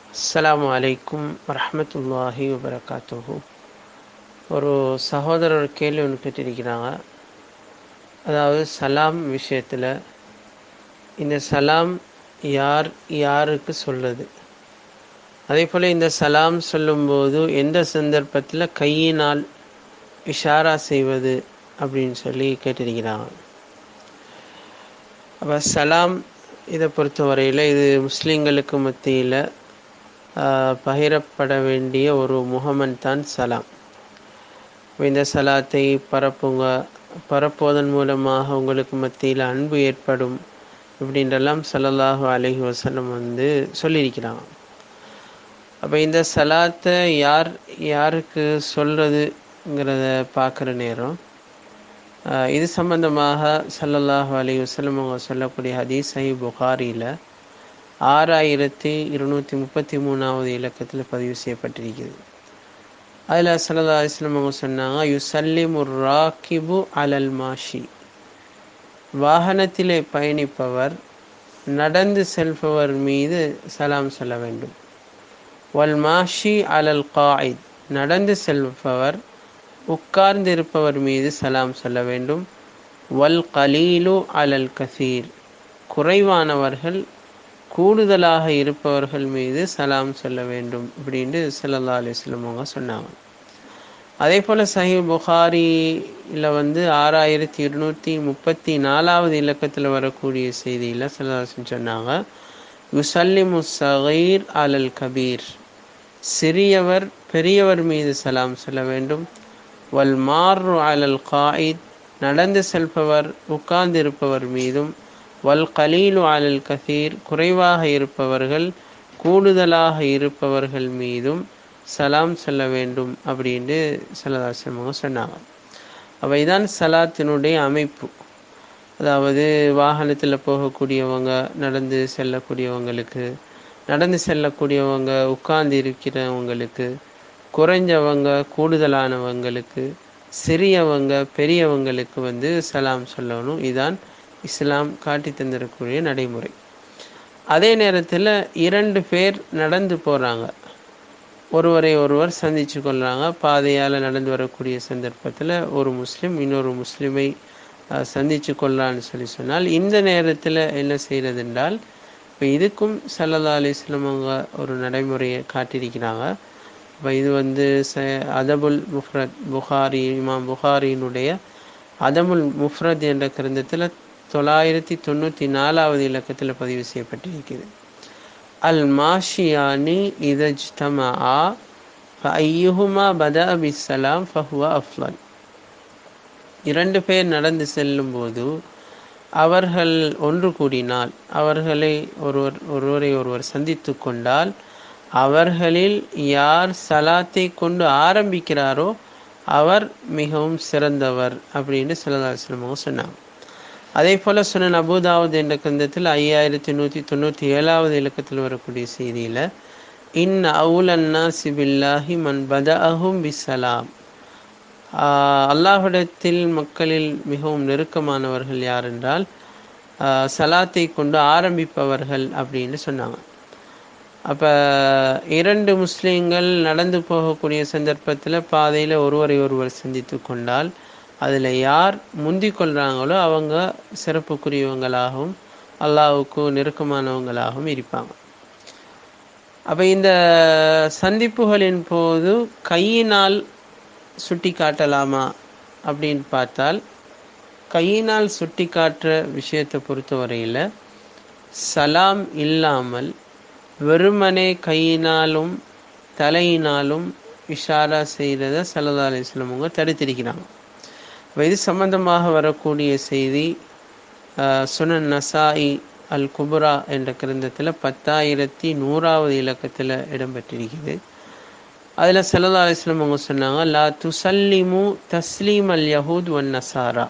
அஸ்ஸலாமு அலைக்கும் வரஹ்மத்துல்லாஹி வபரகாத்துஹு ஒரு சகோதரர் கேள்வி ஒன்று கேட்டிருக்கிறாங்க அதாவது சலாம் விஷயத்தில் இந்த சலாம் யார் யாருக்கு சொல்லுது அதே போல் இந்த சலாம் சொல்லும்போது எந்த சந்தர்ப்பத்தில் கையினால் இஷாரா செய்வது அப்படின்னு சொல்லி கேட்டிருக்கிறாங்க அப்போ சலாம் இதை பொறுத்தவரையில் இது முஸ்லீம்களுக்கு மத்தியில் பகிரப்பட வேண்டிய ஒரு முகமன் தான் சலாம் இந்த சலாத்தை பரப்புங்க பரப்புவதன் மூலமாக உங்களுக்கு மத்தியில் அன்பு ஏற்படும் இப்படின்றெல்லாம் சல்லல்லாஹு அலஹி வசலம் வந்து சொல்லியிருக்கிறாங்க அப்போ இந்த சலாத்தை யார் யாருக்கு சொல்கிறதுங்கிறத பார்க்குற நேரம் இது சம்பந்தமாக சல்லல்லாஹு அலி வசலம் அவங்க சொல்லக்கூடிய ஹதீஸ் சஹி புகாரியில் ஆறாயிரத்தி இருநூற்றி முப்பத்தி மூணாவது இலக்கத்தில் பதிவு செய்யப்பட்டிருக்கிறது அதில் சல்லா அலிஸ்லம் அவங்க சொன்னாங்க யுசல்லிமு ராக்கிபு அலல் மாஷி வாகனத்திலே பயணிப்பவர் நடந்து செல்பவர் மீது சலாம் சொல்ல வேண்டும் வல் மாஷி அலல் காயித் நடந்து செல்பவர் உட்கார்ந்து இருப்பவர் மீது சலாம் சொல்ல வேண்டும் வல் கலீலு அலல் கசீர் குறைவானவர்கள் கூடுதலாக இருப்பவர்கள் மீது சலாம் சொல்ல வேண்டும் அப்படின்ட்டு சல்லா அலிஸ்லம் அவங்க சொன்னாங்க அதே போல் சஹி புகாரியில் வந்து ஆறாயிரத்தி இருநூற்றி முப்பத்தி நாலாவது இலக்கத்தில் வரக்கூடிய செய்தியில் சல்லாஹன் சொன்னாங்க யுசல்லிமு சகீர் அலல் கபீர் சிறியவர் பெரியவர் மீது சலாம் சொல்ல வேண்டும் வல் மார்ரு அலல் காயித் நடந்து செல்பவர் உட்கார்ந்திருப்பவர் மீதும் வல் கலீலு அலல் கசீர் குறைவாக இருப்பவர்கள் கூடுதலாக இருப்பவர்கள் மீதும் சலாம் சொல்ல வேண்டும் அப்படின்ட்டு சலதாசிரமங்க சொன்னாங்க அப்போ இதான் சலாத்தினுடைய அமைப்பு அதாவது வாகனத்தில் போகக்கூடியவங்க நடந்து செல்லக்கூடியவங்களுக்கு நடந்து செல்லக்கூடியவங்க உட்கார்ந்து இருக்கிறவங்களுக்கு குறைஞ்சவங்க கூடுதலானவங்களுக்கு சிறியவங்க பெரியவங்களுக்கு வந்து சலாம் சொல்லணும் இதான் இஸ்லாம் காட்டி தந்திருக்கக்கூடிய நடைமுறை அதே நேரத்தில் இரண்டு பேர் நடந்து போகிறாங்க ஒருவரை ஒருவர் சந்திச்சு கொள்கிறாங்க பாதையால் நடந்து வரக்கூடிய சந்தர்ப்பத்தில் ஒரு முஸ்லீம் இன்னொரு முஸ்லீமை சந்திச்சு கொள்ளான்னு சொல்லி சொன்னால் இந்த நேரத்தில் என்ன செய்கிறது என்றால் இப்போ இதுக்கும் சல்லல்லா அலிஸ்லம் அவங்க ஒரு நடைமுறையை காட்டியிருக்கிறாங்க இப்போ இது வந்து ச அதபுல் முஃப்ரத் புகாரி இமாம் புகாரியினுடைய அதமுல் முஃப்ரத் என்ற கிரந்தத்தில் தொள்ளாயிரத்தி தொண்ணூற்றி நாலாவது இலக்கத்தில் பதிவு செய்யப்பட்டிருக்கிறது அல் மாஷியானி இதஜ்தமா ஐயுஹுமா பத பிசலாம் ஃபஹுவா அஃப்லல் இரண்டு பேர் நடந்து செல்லும் போது அவர்கள் ஒன்று கூடினால் அவர்களை ஒருவர் ஒருவரை ஒருவர் சந்தித்து கொண்டால் அவர்களில் யார் சலாத்தை கொண்டு ஆரம்பிக்கிறாரோ அவர் மிகவும் சிறந்தவர் அப்படின்னு சிலதாசிரமங்க சொன்னாங்க அதே போல சுனன் அபுதாவுத் என்ற கந்தத்தில் ஐயாயிரத்தி நூற்றி தொண்ணூற்றி ஏழாவது இலக்கத்தில் வரக்கூடிய செய்தியில் இன் அவுலன்னா சிபில்லாஹி மன் பத அஹும் பிசலாம் அல்லாஹிடத்தில் மக்களில் மிகவும் நெருக்கமானவர்கள் யார் என்றால் சலாத்தை கொண்டு ஆரம்பிப்பவர்கள் அப்படின்னு சொன்னாங்க அப்போ இரண்டு முஸ்லீம்கள் நடந்து போகக்கூடிய சந்தர்ப்பத்தில் பாதையில் ஒருவரை ஒருவர் சந்தித்து கொண்டால் அதில் யார் முந்தி கொள்கிறாங்களோ அவங்க சிறப்புக்குரியவங்களாகவும் அல்லாவுக்கு நெருக்கமானவங்களாகவும் இருப்பாங்க அப்போ இந்த சந்திப்புகளின் போது கையினால் சுட்டி காட்டலாமா அப்படின்னு பார்த்தால் கையினால் சுட்டி காட்டுற விஷயத்தை பொறுத்தவரையில் சலாம் இல்லாமல் வெறுமனே கையினாலும் தலையினாலும் இஷாரா செய்கிறத சல்லா அலிஸ்லம் அவங்க தடுத்திருக்கிறாங்க இது சம்பந்தமாக வரக்கூடிய செய்தி சுனன் நசாயி அல் குபுரா என்ற கிரந்தத்தில் பத்தாயிரத்தி நூறாவது இலக்கத்தில் இடம்பெற்றிருக்குது அதில் சல்லா அலிஸ்லம் அவங்க சொன்னாங்க லா துசல்லிமு தஸ்லீம் அல் யஹூத் ஒன் நசாரா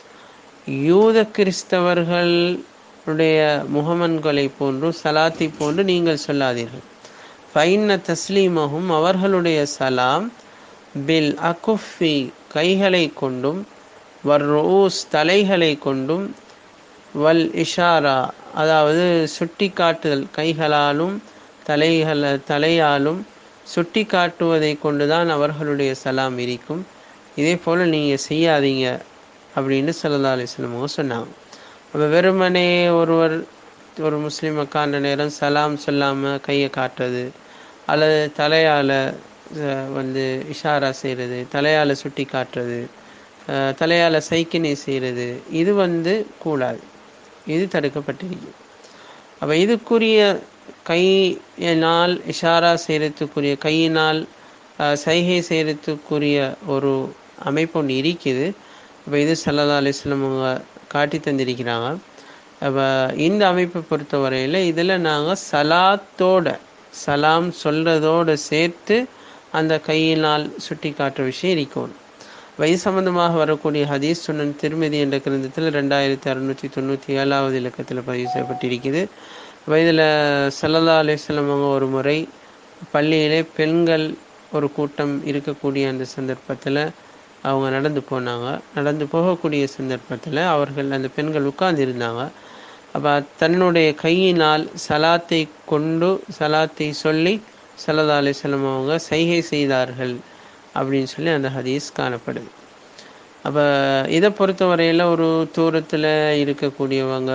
யூத கிறிஸ்தவர்களுடைய முகமன்களை போன்று சலாத்தை போன்று நீங்கள் சொல்லாதீர்கள் ஃபைன்ன தஸ்லீமகும் அவர்களுடைய சலாம் பில் அகுஃபி கைகளை கொண்டும் வர் ரோஸ் தலைகளை கொண்டும் வல் இஷாரா அதாவது சுட்டி காட்டுதல் கைகளாலும் தலைகளை தலையாலும் சுட்டி காட்டுவதை கொண்டுதான் அவர்களுடைய சலாம் இருக்கும் இதே போல் நீங்கள் செய்யாதீங்க அப்படின்னு சல்லா அலிஸ்லம் அவங்க சொன்னாங்க அப்போ வெறுமனே ஒருவர் ஒரு முஸ்லீம் உட்கார்ந்த நேரம் சலாம் சொல்லாமல் கையை காட்டுறது அல்லது தலையால் வந்து இஷாரா செய்கிறது தலையால் சுட்டி காட்டுறது தலையால் சைக்கினை செய்கிறது இது வந்து கூடாது இது தடுக்கப்பட்டிருக்கு அப்போ இதுக்குரிய கையினால் இஷாரா செய்கிறதுக்குரிய கையினால் சைகை செய்கிறதுக்குரிய ஒரு அமைப்பு ஒன்று இருக்குது அப்போ இது சல்லா அலிஸ்லம் அவங்க காட்டி தந்திருக்கிறாங்க அப்போ இந்த அமைப்பை பொறுத்தவரையில் இதில் நாங்கள் சலாத்தோட சலாம் சொல்கிறதோடு சேர்த்து அந்த கையினால் சுட்டி காட்டுற விஷயம் இருக்கணும் வயது சம்பந்தமாக வரக்கூடிய ஹதீஸ் சுன்னன் திருமதி என்ற கிரந்தத்தில் ரெண்டாயிரத்தி அறுநூற்றி தொண்ணூற்றி ஏழாவது இலக்கத்தில் பதிவு செய்யப்பட்டிருக்குது வயதில் சல்லல்லா அலிஸ்லம் அவங்க ஒரு முறை பள்ளியிலே பெண்கள் ஒரு கூட்டம் இருக்கக்கூடிய அந்த சந்தர்ப்பத்தில் அவங்க நடந்து போனாங்க நடந்து போகக்கூடிய சந்தர்ப்பத்தில் அவர்கள் அந்த பெண்கள் உட்கார்ந்து இருந்தாங்க அப்போ தன்னுடைய கையினால் சலாத்தை கொண்டு சலாத்தை சொல்லி சல்லா அலிஸ்லம் அவங்க சைகை செய்தார்கள் அப்படின்னு சொல்லி அந்த ஹதீஸ் காணப்படுது அப்போ இதை பொறுத்தவரையில் ஒரு தூரத்தில் இருக்கக்கூடியவங்க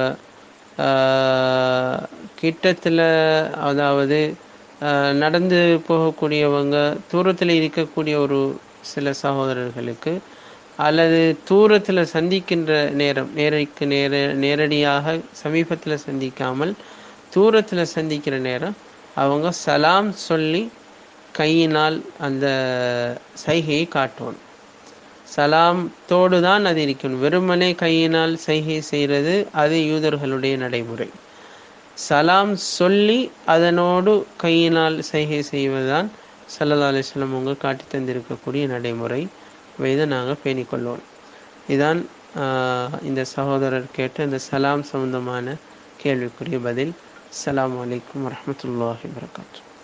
கிட்டத்தில் அதாவது நடந்து போகக்கூடியவங்க தூரத்தில் இருக்கக்கூடிய ஒரு சில சகோதரர்களுக்கு அல்லது தூரத்தில் சந்திக்கின்ற நேரம் நேரைக்கு நேர நேரடியாக சமீபத்தில் சந்திக்காமல் தூரத்தில் சந்திக்கிற நேரம் அவங்க சலாம் சொல்லி கையினால் அந்த சைகையை காட்டணும் சலாம்தோடு தான் அது இருக்கணும் வெறுமனே கையினால் சைகை செய்கிறது அது யூதர்களுடைய நடைமுறை சலாம் சொல்லி அதனோடு கையினால் சைகை செய்வதுதான் சல்லா அலிஸ்லாம் அவங்க காட்டி தந்திருக்கக்கூடிய நடைமுறை இதை நாங்கள் பேணிக்கொள்வோம் இதான் இந்த சகோதரர் கேட்ட இந்த சலாம் சம்பந்தமான கேள்விக்குரிய பதில் அஸ்லாம் வலைக்கம் வரமத்துல்லாஹி வரகாத்து